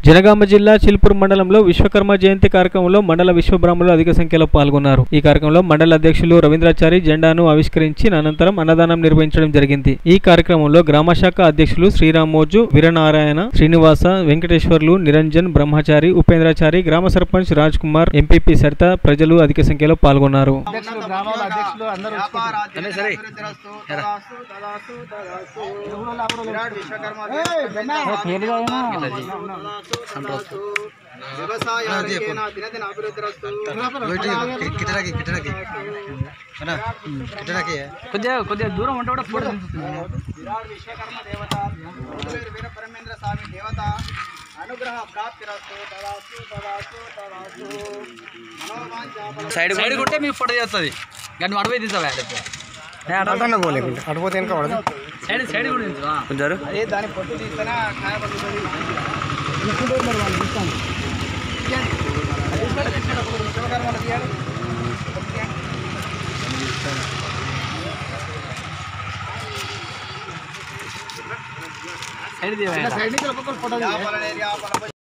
జనగామ జిల్లా చిల్పూర్ మండలంలో విశ్వకర్మ జయంతి కార్యక్రమంలో మండల విశ్వబ్రాహ్మణులు అధిక సంఖ్యలో పాల్గొన్నారు ఈ కార్యక్రమంలో మండల అధ్యక్షులు రవీంద్రాచారి జెండాను ఆవిష్కరించి అనంతరం అన్నదానం నిర్వహించడం జరిగింది ఈ కార్యక్రమంలో గ్రామ శాఖ అధ్యక్షులు శ్రీరామోజు వీరనారాయణ శ్రీనివాస వెంకటేశ్వర్లు నిరంజన్ బ్రహ్మచారి ఉపేంద్రాచారి గ్రామ సర్పంచ్ రాజ్ కుమార్ ఎంపీపీ సరిత ప్రజలు అధిక సంఖ్యలో పాల్గొన్నారు అధ్యక్షులు గ్రామాల అధ్యక్షులు అందరూ దినదిన అభివృద్ధి కిటరాకి కిటరాకి అన్నా కిటరాకి కొద్దిగా కొద్దిగా దూరం ఉంటే కూడా ఫోటో విరాట్ విశ్వకర్మ దేవత పూలేరు వీర పరమేంద్ర స్వామి దేవత అనుగ్రహ ప్రాప్తిరస్తు తదాస్తు తదాస్తు తదాస్తు మనోవాంఛ సైడ్ సైడ్ కొట్టే మీకు ఫోటో చేస్తుంది కానీ అడవై తీసావా అటన్న పోలేకుంటే అటుపోతే వెనక పడదు సైడ్ సైడ్ కూడా తీసావా కొంచెం అదే దాని పొట్టు తీస్తేనే ఖాయపడుతుంది విశ్వకర్మలు తీయాలి సైడ్ తీయవా యాపలనేరియా పలప